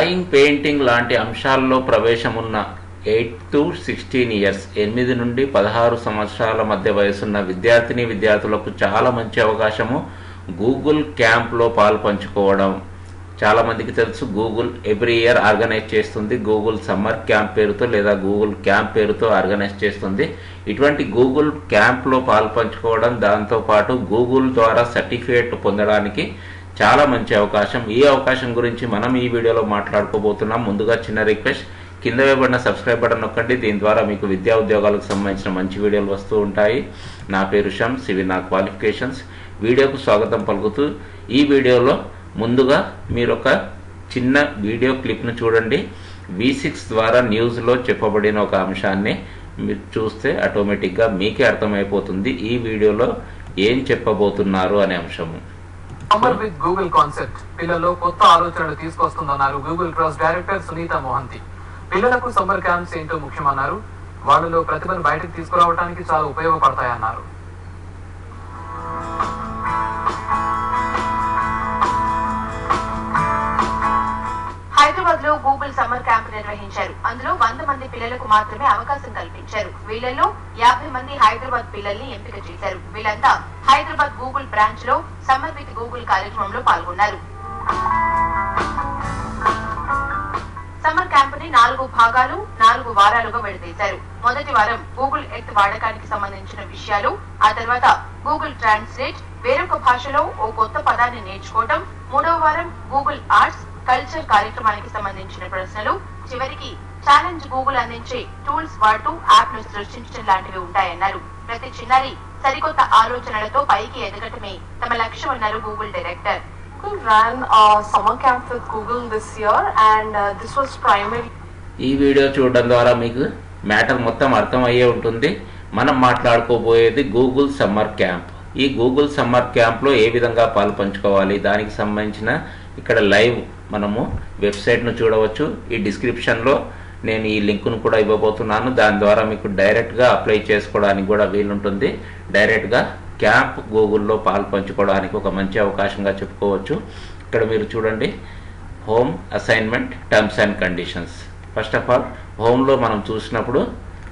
drawing painting లాంటి అంశాల్లో ప్రవేశం ఉన్న ఎయిట్ టు సిక్స్టీన్ ఇయర్స్ ఎనిమిది నుండి పదహారు సంవత్సరాల మధ్య వయసున్న విద్యార్థిని విద్యార్థులకు చాలా మంచి అవకాశము గూగుల్ క్యాంప్లో పాలు పంచుకోవడం చాలా మందికి తెలుసు గూగుల్ ఎవ్రీ ఇయర్ ఆర్గనైజ్ చేస్తుంది గూగుల్ సమ్మర్ క్యాంప్ పేరుతో లేదా గూగుల్ క్యాంప్ పేరుతో ఆర్గనైజ్ చేస్తుంది ఇటువంటి గూగుల్ క్యాంప్లో పాలు పంచుకోవడం దాంతోపాటు గూగుల్ ద్వారా సర్టిఫికేట్ పొందడానికి చాలా మంచి అవకాశం ఈ అవకాశం గురించి మనం ఈ వీడియోలో మాట్లాడుకోబోతున్నాం ముందుగా చిన్న రిక్వెస్ట్ కింద వేయబడిన సబ్స్క్రైబ్ బటన్ నొక్కండి దీని ద్వారా మీకు విద్యా ఉద్యోగాలకు సంబంధించిన మంచి వీడియోలు వస్తూ ఉంటాయి నా పేరు షమ్స్ ఇవి నా క్వాలిఫికేషన్స్ వీడియోకు స్వాగతం పలుకుతూ ఈ వీడియోలో ముందుగా మీరు ఒక చిన్న వీడియో క్లిప్ను చూడండి వి సిక్స్ ద్వారా న్యూస్లో చెప్పబడిన ఒక అంశాన్ని మీరు చూస్తే ఆటోమేటిక్గా మీకే అర్థమైపోతుంది ఈ వీడియోలో ఏం చెప్పబోతున్నారు అనే అంశము సమ్మర్ విత్ గూగుల్ కాన్సెప్ట్ పిల్లల్లో కొత్త ఆలోచనలు తీసుకొస్తుందన్నారు Google cross director Sunita Mohanty పిల్లలకు సమ్మర్ క్యాంప్స్ ఏంటో ముఖ్యమన్నారు వాళ్ళలో ప్రతిభను బయటకు తీసుకురావడానికి చాలా ఉపయోగపడతాయన్నారు హైదరాబాద్ లో గూగుల్ సమ్మర్ క్యాంప్ నిర్వహించారు అందులో వంద మంది పిల్లలకు మాత్రమే అవకాశం కల్పించారు వీళ్ళల్లో యాభై మంది హైదరాబాద్ పిల్లల్ని ఎంపిక చేశారు వీళ్ళంతా హైదరాబాద్ గూగుల్ బ్రాంచ్ లో సమ్మర్ విత్ గూగుల్ కార్యక్రమంలో పాల్గొన్నారు సమ్మర్ క్యాంప్ ని నాలుగు భాగాలు నాలుగు వారాలుగా విడదీశారు మొదటి వారం గూగుల్ ఎర్త్ వాడకానికి సంబంధించిన విషయాలు ఆ తర్వాత గూగుల్ ట్రాన్స్లేట్ వేరొక భాషలో ఓ కొత్త పదాన్ని నేర్చుకోవటం మూడవ వారం గూగుల్ ఆర్ట్స్ కల్చర్ కార్యక్రమానికి సంబంధించిన ప్రశ్నలు చివరికి ఛాలెంజ్ గూగుల్ అందించే టూల్స్ వాడుతూ యాప్ ను సృష్టించడం లాంటివి ఉంటాయన్నారు ప్రతి చిన్నారి సరికొత్త ఆలోచనలతో పైకి ఎదగటమే తమ లక్ష్యం అన్నారు Google director Google ran a summer camp with Google this year, and uh, this was primarily ఈ వీడియో చూడడం ద్వారా మీకు మ్యాటర్ మొత్తం అర్థమయ్యే ఉంటుంది మనం మాట్లాడుకోబోయేది గూగుల్ సమ్మర్ క్యాంప్ ఈ గూగుల్ సమ్మర్ క్యాంప్లో ఏ విధంగా పాలు పంచుకోవాలి దానికి సంబంధించిన ఇక్కడ లైవ్ మనము వెబ్సైట్ను చూడవచ్చు ఈ డిస్క్రిప్షన్లో నేను ఈ లింకును కూడా ఇవ్వబోతున్నాను దాని ద్వారా మీకు డైరెక్ట్గా అప్లై చేసుకోవడానికి కూడా వీలుంటుంది డైరెక్ట్గా క్యాంప్ గూగుల్లో పాలు పంచుకోవడానికి ఒక మంచి అవకాశంగా చెప్పుకోవచ్చు ఇక్కడ మీరు చూడండి home assignment terms and conditions first of all హోమ్లో మనం చూసినప్పుడు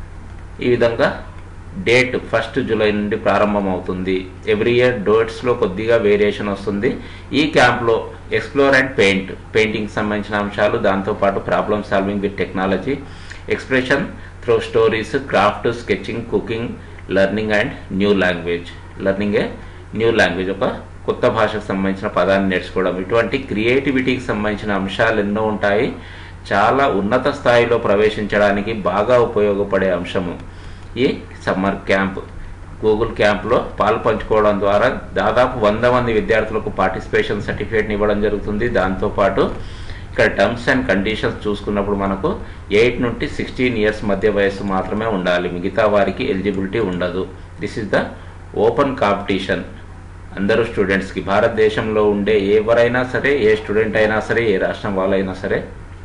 ఈ విధంగా డేట్ ఫస్ట్ జూలై నుండి ప్రారంభం అవుతుంది ఎవ్రీ ఇయర్ డేట్స్లో కొద్దిగా వేరియేషన్ వస్తుంది ఈ క్యాంప్లో ఎక్స్ప్లోర్ అండ్ పెయింట్ పెయింటింగ్ సంబంధించిన అంశాలు దాంతోపాటు problem solving with technology expression through stories craft sketching cooking learning and new language learning a new language ఒక కొత్త భాషకు సంబంధించిన పదాన్ని నేర్చుకోవడం ఇటువంటి క్రియేటివిటీకి సంబంధించిన అంశాలు ఎన్నో ఉంటాయి చాలా ఉన్నత స్థాయిలో ప్రవేశించడానికి బాగా ఉపయోగపడే అంశము ఈ సమ్మర్ క్యాంప్ గూగుల్ క్యాంప్లో పాలు పంచుకోవడం ద్వారా దాదాపు వంద మంది విద్యార్థులకు పార్టిసిపేషన్ సర్టిఫికేట్ని ఇవ్వడం జరుగుతుంది దాంతోపాటు ఇక్కడ టర్మ్స్ అండ్ కండిషన్స్ చూసుకున్నప్పుడు మనకు ఎయిట్ నుండి సిక్స్టీన్ ఇయర్స్ మధ్య వయసు మాత్రమే ఉండాలి మిగతా వారికి ఎలిజిబిలిటీ ఉండదు this is the open competition అందరూ స్టూడెంట్స్కి భారతదేశంలో ఉండే ఎవరైనా సరే ఏ స్టూడెంట్ అయినా సరే ఏ రాష్ట్రం వాళ్ళైనా సరే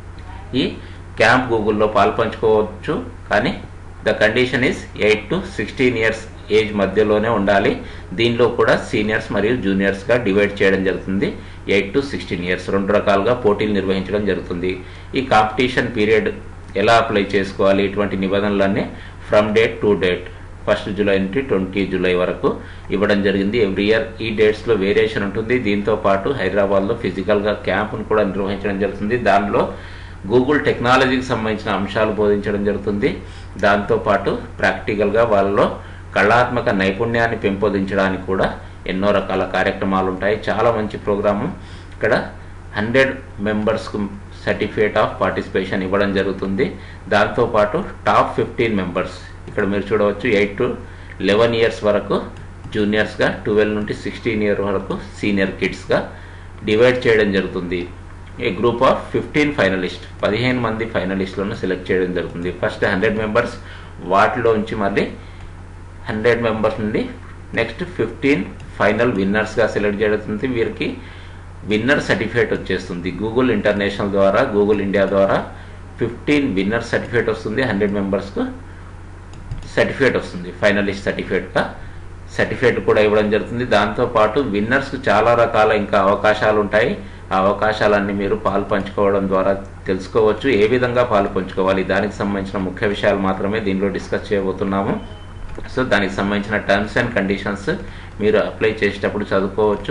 ఈ క్యాంప్ గూగుల్లో పాల్పంచుకోవచ్చు కానీ the condition is eight to sixteen years age మధ్యలోనే ఉండాలి దీనిలో కూడా సీనియర్స్ మరియు జూనియర్స్గా డివైడ్ చేయడం జరుగుతుంది ఎయిట్ టు సిక్స్టీన్ ఇయర్స్ రెండు రకాలుగా పోటీలు నిర్వహించడం జరుగుతుంది ఈ కాంపిటీషన్ పీరియడ్ ఎలా అప్లై చేసుకోవాలి ఇటువంటి నిబంధనలన్నీ from date to date first July నుండి ట్వంటీ జూలై వరకు ఇవ్వడం జరిగింది ఎవ్రీ ఇయర్ ఈ డేట్స్లో వేరియేషన్ ఉంటుంది దీంతో పాటు హైదరాబాద్లో ఫిజికల్గా క్యాంపును కూడా నిర్వహించడం జరుగుతుంది దానిలో గూగుల్ టెక్నాలజీకి సంబంధించిన అంశాలు బోధించడం జరుగుతుంది దాంతోపాటు ప్రాక్టికల్గా వాళ్ళలో కళాత్మక నైపుణ్యాన్ని పెంపొందించడానికి కూడా ఎన్నో రకాల కార్యక్రమాలు ఉంటాయి చాలా మంచి ప్రోగ్రాము ఇక్కడ హండ్రెడ్ మెంబర్స్కు సర్టిఫికేట్ ఆఫ్ పార్టిసిపేషన్ ఇవ్వడం జరుగుతుంది దాంతోపాటు టాప్ ఫిఫ్టీన్ మెంబర్స్ ఇక్కడ మీరు చూడవచ్చు ఎయిట్ టు లెవెన్ ఇయర్స్ వరకు జూనియర్స్గా ట్వెల్వ్ నుండి సిక్స్టీన్ ఇయర్ వరకు సీనియర్ కిడ్స్గా డివైడ్ చేయడం జరుగుతుంది a group of fifteen finalist పదిహేను మంది ఫైనలిస్టులను సెలెక్ట్ చేయడం జరుగుతుంది ఫస్ట్ హండ్రెడ్ మెంబర్స్ వాటిలోంచి మళ్ళీ హండ్రెడ్ మెంబర్స్ నుండి నెక్స్ట్ ఫిఫ్టీన్ ఫైనల్ విన్నర్స్గా సెలెక్ట్ జరుగుతుంది వీరికి విన్నర్ సర్టిఫికేట్ వచ్చేస్తుంది గూగుల్ ఇంటర్నేషనల్ ద్వారా గూగుల్ ఇండియా ద్వారా ఫిఫ్టీన్ విన్నర్ సర్టిఫికేట్ వస్తుంది హండ్రెడ్ మెంబర్స్కు సర్టిఫికేట్ వస్తుంది ఫైనలిస్ట్ సర్టిఫికేట్గా సర్టిఫికేట్ కూడా ఇవ్వడం జరుగుతుంది దాంతోపాటు విన్నర్స్కు చాలా రకాల ఇంకా అవకాశాలు ఉంటాయి ఆ అవకాశాలన్నీ మీరు పాలు పంచుకోవడం ద్వారా తెలుసుకోవచ్చు ఏ విధంగా పాలు పంచుకోవాలి దానికి సంబంధించిన ముఖ్య విషయాలు మాత్రమే దీనిలో డిస్కస్ చేయబోతున్నాము సో దానికి సంబంధించిన టర్మ్స్ అండ్ కండిషన్స్ మీరు అప్లై చేసేటప్పుడు చదువుకోవచ్చు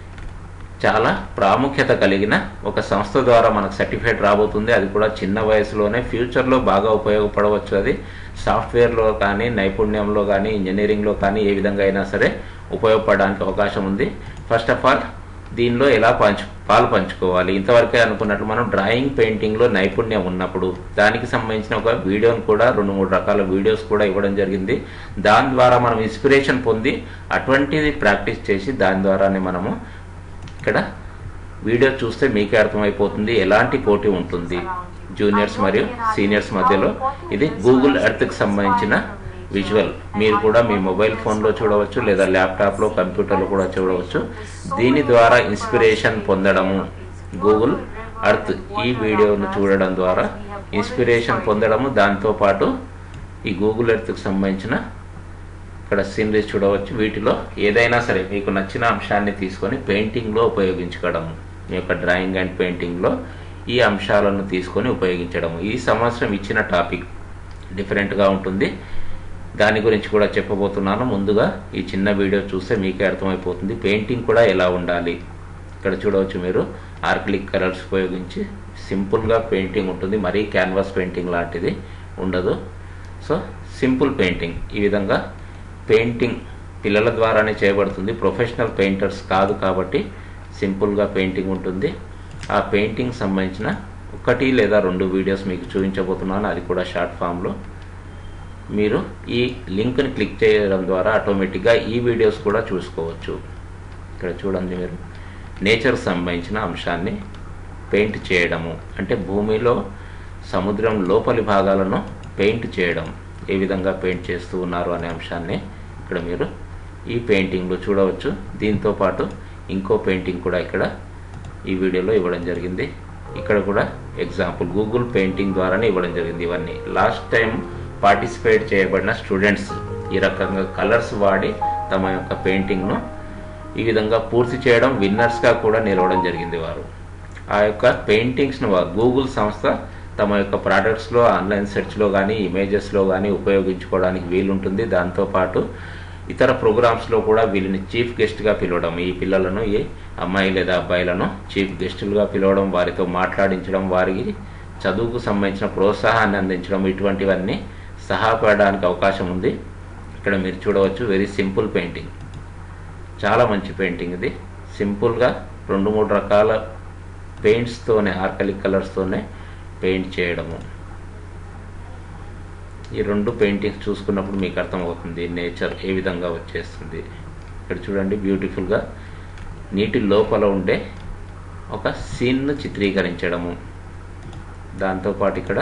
చాలా ప్రాముఖ్యత కలిగిన ఒక సంస్థ ద్వారా మనకు సర్టిఫికేట్ రాబోతుంది అది కూడా చిన్న వయసులోనే ఫ్యూచర్లో బాగా ఉపయోగపడవచ్చు అది సాఫ్ట్వేర్లో కానీ నైపుణ్యంలో కానీ ఇంజనీరింగ్లో కానీ ఏ విధంగా అయినా సరే ఉపయోగపడడానికి అవకాశం ఉంది ఫస్ట్ ఆఫ్ ఆల్ దీనిలో ఎలా పంచు పాలు పంచుకోవాలి ఇంతవరకే అనుకున్నట్లు మనం డ్రాయింగ్ పెయింటింగ్లో నైపుణ్యం ఉన్నప్పుడు దానికి సంబంధించిన ఒక వీడియోని కూడా రెండు మూడు రకాల వీడియోస్ కూడా ఇవ్వడం జరిగింది దాని ద్వారా మనం ఇన్స్పిరేషన్ పొంది అటువంటిది ప్రాక్టీస్ చేసి దాని ద్వారానే మనము ఇక్కడ వీడియో చూస్తే మీకే అర్థమైపోతుంది ఎలాంటి పోటీ ఉంటుంది జూనియర్స్ మరియు సీనియర్స్ మధ్యలో ఇది గూగుల్ ఎర్త్కి సంబంధించిన విజువల్ మీరు కూడా మీ మొబైల్ ఫోన్లో చూడవచ్చు లేదా ల్యాప్టాప్లో కంప్యూటర్లో కూడా చూడవచ్చు దీని ద్వారా ఇన్స్పిరేషన్ పొందడము గూగుల్ అర్త్ ఈ వీడియోను చూడడం ద్వారా ఇన్స్పిరేషన్ పొందడము దాంతోపాటు ఈ గూగుల్ ఎర్త్కి సంబంధించిన ఇక్కడ సీనరీస్ చూడవచ్చు వీటిలో ఏదైనా సరే మీకు నచ్చిన అంశాన్ని తీసుకొని పెయింటింగ్లో ఉపయోగించుకోవడం మీ యొక్క డ్రాయింగ్ అండ్ పెయింటింగ్లో ఈ అంశాలను తీసుకొని ఉపయోగించడం ఈ సంవత్సరం ఇచ్చిన టాపిక్ డిఫరెంట్గా ఉంటుంది దాని గురించి కూడా చెప్పబోతున్నాను ముందుగా ఈ చిన్న వీడియో చూస్తే మీకే అర్థమైపోతుంది పెయింటింగ్ కూడా ఎలా ఉండాలి ఇక్కడ చూడవచ్చు మీరు ఆర్క్లిక్ కలర్స్ ఉపయోగించి సింపుల్గా పెయింటింగ్ ఉంటుంది మరీ క్యాన్వాస్ పెయింటింగ్ లాంటిది ఉండదు సో సింపుల్ పెయింటింగ్ ఈ విధంగా పెయింటింగ్ పిల్లల ద్వారానే చేయబడుతుంది ప్రొఫెషనల్ పెయింటర్స్ కాదు కాబట్టి సింపుల్గా పెయింటింగ్ ఉంటుంది ఆ పెయింటింగ్ సంబంధించిన ఒకటి లేదా రెండు వీడియోస్ మీకు చూపించబోతున్నాను అది కూడా షార్ట్ ఫామ్లో మీరు ఈ లింక్ని క్లిక్ చేయడం ద్వారా ఆటోమేటిక్గా ఈ వీడియోస్ కూడా చూసుకోవచ్చు ఇక్కడ చూడండి మీరు నేచర్ సంబంధించిన అంశాన్ని పెయింట్ చేయడము అంటే భూమిలో సముద్రం లోపలి భాగాలను పెయింట్ చేయడం ఏ విధంగా పెయింట్ చేస్తూ ఉన్నారు అనే అంశాన్ని ఇక్కడ మీరు ఈ పెయింటింగ్లో చూడవచ్చు దీంతో పాటు ఇంకో పెయింటింగ్ కూడా ఇక్కడ ఈ వీడియోలో ఇవ్వడం జరిగింది ఇక్కడ కూడా ఎగ్జాంపుల్ గూగుల్ పెయింటింగ్ ద్వారానే ఇవ్వడం జరిగింది ఇవన్నీ లాస్ట్ టైం పార్టిసిపేట్ చేయబడిన స్టూడెంట్స్ ఈ రకంగా కలర్స్ వాడి తమ యొక్క పెయింటింగ్ను ఈ విధంగా పూర్తి చేయడం విన్నర్స్గా కూడా నిలవడం జరిగింది వారు ఆ యొక్క పెయింటింగ్స్ను గూగుల్ సంస్థ తమ యొక్క ప్రోడక్ట్స్లో ఆన్లైన్ సెర్చ్లో కానీ ఇమేజెస్లో కానీ ఉపయోగించుకోవడానికి వీలుంటుంది దాంతోపాటు ఇతర ప్రోగ్రామ్స్లో కూడా వీళ్ళని చీఫ్ గెస్ట్గా పిలవడం ఈ పిల్లలను ఈ అమ్మాయి లేదా అబ్బాయిలను చీఫ్ గెస్టులుగా పిలవడం వారితో మాట్లాడించడం వారికి చదువుకు సంబంధించిన ప్రోత్సాహాన్ని అందించడం ఇటువంటివన్నీ సహాయపడడానికి అవకాశం ఉంది ఇక్కడ మీరు చూడవచ్చు వెరీ సింపుల్ పెయింటింగ్ చాలా మంచి పెయింటింగ్ ఇది సింపుల్గా రెండు మూడు రకాల పెయింట్స్తోనే ఆర్కలిక్ కలర్స్తోనే పెయింట్ చేయడము ఈ రెండు పెయింటింగ్స్ చూసుకున్నప్పుడు మీకు అర్థమవుతుంది నేచర్ ఏ విధంగా వచ్చేస్తుంది ఇక్కడ చూడండి బ్యూటిఫుల్గా నీటి లోపల ఉండే ఒక సీన్ను చిత్రీకరించడము దాంతోపాటు ఇక్కడ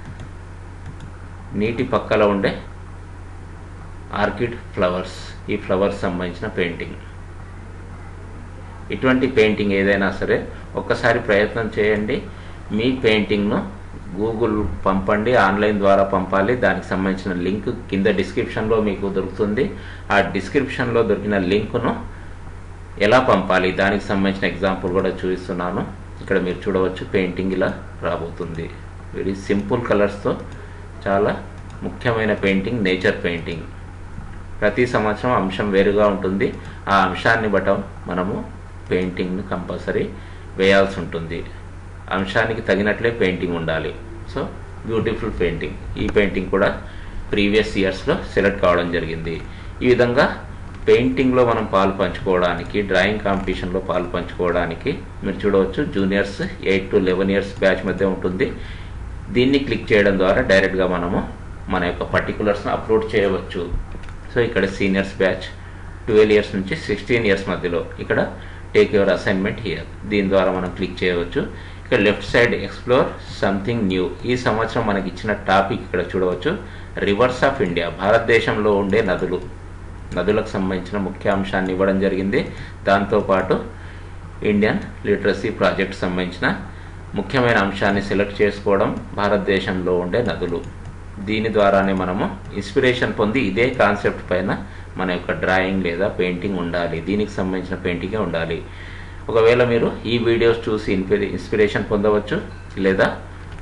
నీటి పక్కల ఉండే ఆర్కిడ్ ఫ్లవర్స్ ఈ ఫ్లవర్స్ సంబంధించిన పెయింటింగ్ ఇటువంటి పెయింటింగ్ ఏదైనా సరే ఒక్కసారి ప్రయత్నం చేయండి మీ పెయింటింగ్ను గూగుల్ పంపండి ఆన్లైన్ ద్వారా పంపాలి దానికి సంబంధించిన లింక్ కింద డిస్క్రిప్షన్లో మీకు దొరుకుతుంది ఆ డిస్క్రిప్షన్లో దొరికిన లింకును ఎలా పంపాలి దానికి సంబంధించిన ఎగ్జాంపుల్ కూడా చూపిస్తున్నాను ఇక్కడ మీరు చూడవచ్చు పెయింటింగ్ ఇలా రాబోతుంది వెరీ సింపుల్ కలర్స్తో చాలా ముఖ్యమైన పెయింటింగ్ నేచర్ పెయింటింగ్ ప్రతి సంవత్సరం అంశం వేరుగా ఉంటుంది ఆ అంశాన్ని బట్ట మనము పెయింటింగ్ని కంపల్సరీ వేయాల్సి ఉంటుంది అంశానికి తగినట్లే పెయింటింగ్ ఉండాలి సో బ్యూటిఫుల్ పెయింటింగ్ ఈ పెయింటింగ్ కూడా ప్రీవియస్ ఇయర్స్లో సెలెక్ట్ కావడం జరిగింది ఈ విధంగా పెయింటింగ్లో మనం పాలు పంచుకోవడానికి డ్రాయింగ్ కాంపిటీషన్లో పాలు పంచుకోవడానికి మీరు చూడవచ్చు juniors eight to eleven years batch మధ్య ఉంటుంది దీన్ని క్లిక్ చేయడం ద్వారా డైరెక్ట్గా మనము మన యొక్క పర్టికులర్స్ని అప్లోడ్ చేయవచ్చు సో ఇక్కడ సీనియర్స్ బ్యాచ్ ట్వెల్వ్ ఇయర్స్ నుంచి సిక్స్టీన్ ఇయర్స్ మధ్యలో ఇక్కడ టేక్ యువర్ అసైన్మెంట్ హియర్ దీని ద్వారా మనం క్లిక్ చేయవచ్చు ఇక్కడ left side explore something new ఈ సంవత్సరం మనకి ఇచ్చిన టాపిక్ ఇక్కడ చూడవచ్చు రివర్స్ ఆఫ్ ఇండియా భారతదేశంలో ఉండే నదులు నదులకు సంబంధించిన ముఖ్య అంశాన్ని ఇవ్వడం జరిగింది దాంతోపాటు ఇండియన్ లిటరసీ ప్రాజెక్ట్ సంబంధించిన ముఖ్యమైన అంశాన్ని సెలెక్ట్ చేసుకోవడం భారతదేశంలో ఉండే నదులు దీని ద్వారానే మనము ఇన్స్పిరేషన్ పొంది ఇదే కాన్సెప్ట్ పైన మన యొక్క డ్రాయింగ్ లేదా పెయింటింగ్ ఉండాలి దీనికి సంబంధించిన పెయింటింగే ఉండాలి ఒకవేళ మీరు ఈ వీడియోస్ చూసి ఇన్స్పిరేషన్ పొందవచ్చు లేదా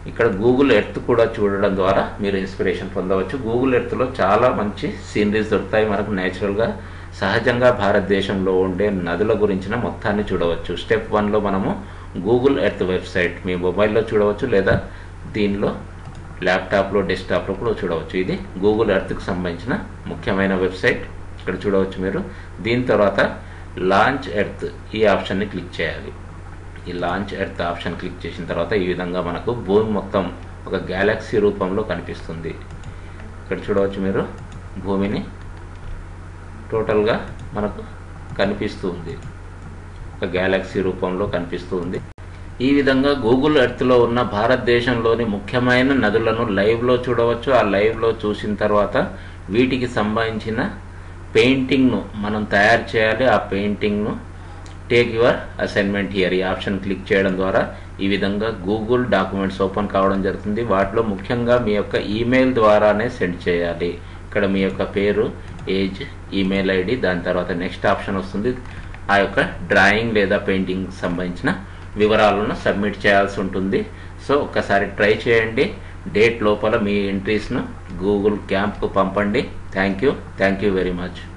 ఇక్కడ గూగుల్ ఎర్త్ కూడా చూడడం ద్వారా మీరు ఇన్స్పిరేషన్ పొందవచ్చు గూగుల్ ఎర్త్లో చాలా మంచి సీనరీస్ దొరుకుతాయి మనకు నేచురల్గా సహజంగా భారతదేశంలో ఉండే నదుల గురించిన మొత్తాన్ని చూడవచ్చు స్టెప్ వన్లో మనము గూగుల్ ఎర్త్ వెబ్సైట్ మీ మొబైల్లో చూడవచ్చు లేదా దీనిలో ల్యాప్టాప్లో డెస్క్టాప్లో కూడా చూడవచ్చు ఇది గూగుల్ ఎర్త్కి సంబంధించిన ముఖ్యమైన వెబ్సైట్ ఇక్కడ చూడవచ్చు మీరు దీని తర్వాత లాంచ్ ఎర్త్ ఈ ఆప్షన్ని క్లిక్ చేయాలి ఈ లాంచ్ ఎర్త్ ఆప్షన్ క్లిక్ చేసిన తర్వాత ఈ విధంగా మనకు భూమి మొత్తం ఒక గ్యాలక్సీ రూపంలో కనిపిస్తుంది ఇక్కడ చూడవచ్చు మీరు భూమిని టోటల్గా మనకు కనిపిస్తూ ఉంది ఒక గ్యాలక్సీ రూపంలో కనిపిస్తూ ఉంది ఈ విధంగా గూగుల్ ఎర్త్లో ఉన్న భారతదేశంలోని ముఖ్యమైన నదులను లైవ్లో చూడవచ్చు ఆ లైవ్లో చూసిన తర్వాత వీటికి సంబంధించిన పెయింటింగ్ను మనం తయారు చేయాలి ఆ పెయింటింగ్ను టేక్ యువర్ అసైన్మెంట్ హియర్ ఈ ఆప్షన్ క్లిక్ చేయడం ద్వారా ఈ విధంగా గూగుల్ డాక్యుమెంట్స్ ఓపెన్ కావడం జరుగుతుంది వాటిలో ముఖ్యంగా మీ యొక్క ఈమెయిల్ ద్వారానే సెండ్ చేయాలి ఇక్కడ మీ యొక్క పేరు ఏజ్ ఈమెయిల్ ఐడి దాని తర్వాత నెక్స్ట్ ఆప్షన్ వస్తుంది ఆ యొక్క డ్రాయింగ్ లేదా పెయింటింగ్ సంబంధించిన వివరాలను సబ్మిట్ చేయాల్సి ఉంటుంది సో ఒక్కసారి ట్రై చేయండి డేట్ లోపల మీ ఎంట్రీస్ను గూగుల్ క్యాంప్కు పంపండి thank you thank you very much